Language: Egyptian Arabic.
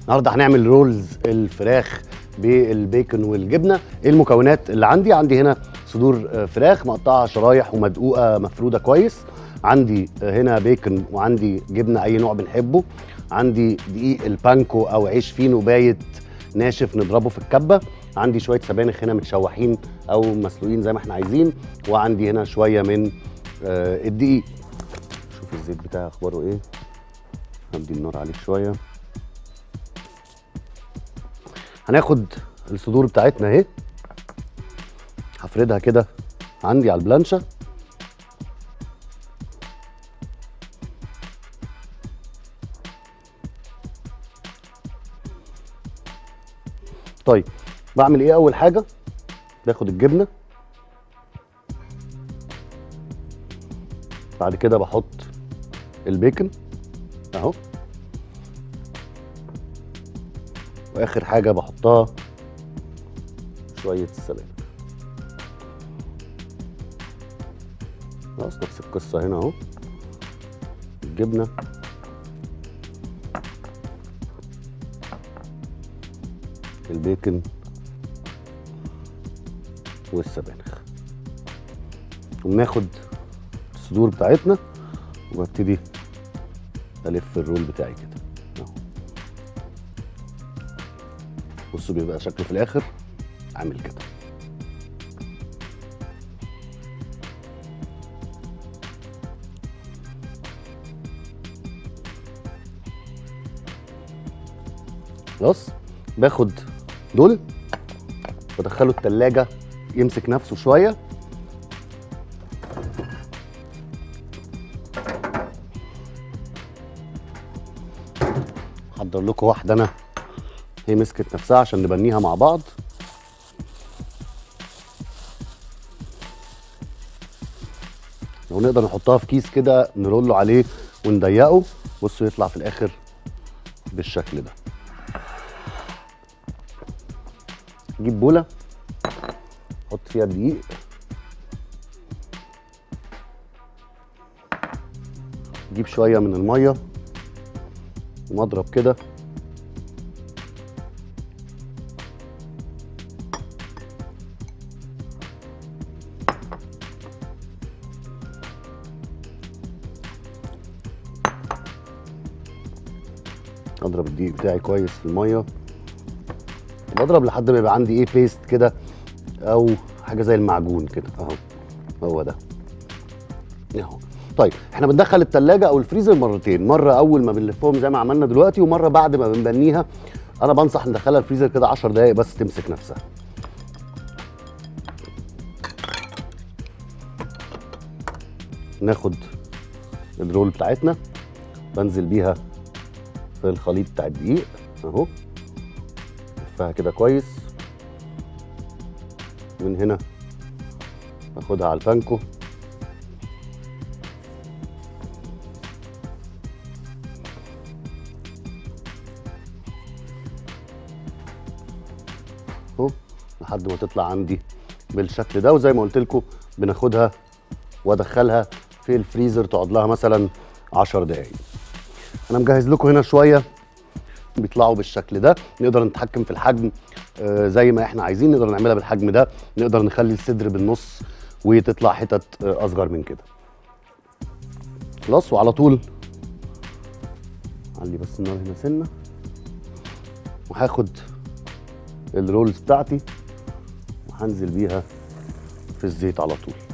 النهارده هنعمل رولز الفراخ بالبيكن والجبنه ايه المكونات اللي عندي عندي هنا صدور آه، فراخ مقطعه شرايح ومدقوقه مفروده كويس عندي آه، هنا بيكن وعندي جبنه اي نوع بنحبه عندي دقيق البانكو او عيش فينو بايت ناشف نضربه في الكبه عندي شويه سبانخ هنا متشوحين او مسلوقين زي ما احنا عايزين وعندي هنا شويه من آه، الدقيق شوف الزيت بتاعي اخباره ايه هدي النار عليه شويه هناخد الصدور بتاعتنا اهي هفردها كده عندي على البلانشه طيب بعمل ايه اول حاجه باخد الجبنه بعد كده بحط البيكن اهو واخر حاجه بحطها شويه السبانخ خلاص نفس القصه هنا اهو الجبنه البيكن والسبانخ وبناخد الصدور بتاعتنا وببتدي الف الرول بتاعي كده اهو بصوا بيبقى شكله في الاخر عامل كده خلاص باخد دول بدخله التلاجة يمسك نفسه شوية احضر لكم واحدة انا هي مسكت نفسها عشان نبنيها مع بعض لو نقدر نحطها في كيس كده نرول عليه ونضيقه بصوا يطلع في الاخر بالشكل ده نجيب بوله نحط فيها الدقيق نجيب شويه من الميه ومضرب كده اضرب الدقيق بتاعي كويس في الميه بضرب لحد ما يبقى عندي ايه بيست كده او حاجه زي المعجون كده اهو هو ده اهو طيب احنا بندخل التلاجة او الفريزر مرتين مره اول ما بنلفهم زي ما عملنا دلوقتي ومره بعد ما بنبنيها انا بنصح ندخلها الفريزر كده 10 دقايق بس تمسك نفسها ناخد الرول بتاعتنا بنزل بيها في الخليط بتاع الدقيق اهو لفها كده كويس من هنا اخدها على البانكو اهو لحد ما تطلع عندي بالشكل ده وزي ما قلت لكم بناخدها وادخلها في الفريزر تقعد لها مثلا 10 دقايق انا مجهز لكم هنا شويه بيطلعوا بالشكل ده نقدر نتحكم في الحجم آه، زي ما احنا عايزين نقدر نعملها بالحجم ده نقدر نخلي الصدر بالنص وتطلع حتت آه، اصغر من كده خلاص وعلى طول علي بس النار هنا سنه وهاخد الرولز بتاعتي وهنزل بيها في الزيت على طول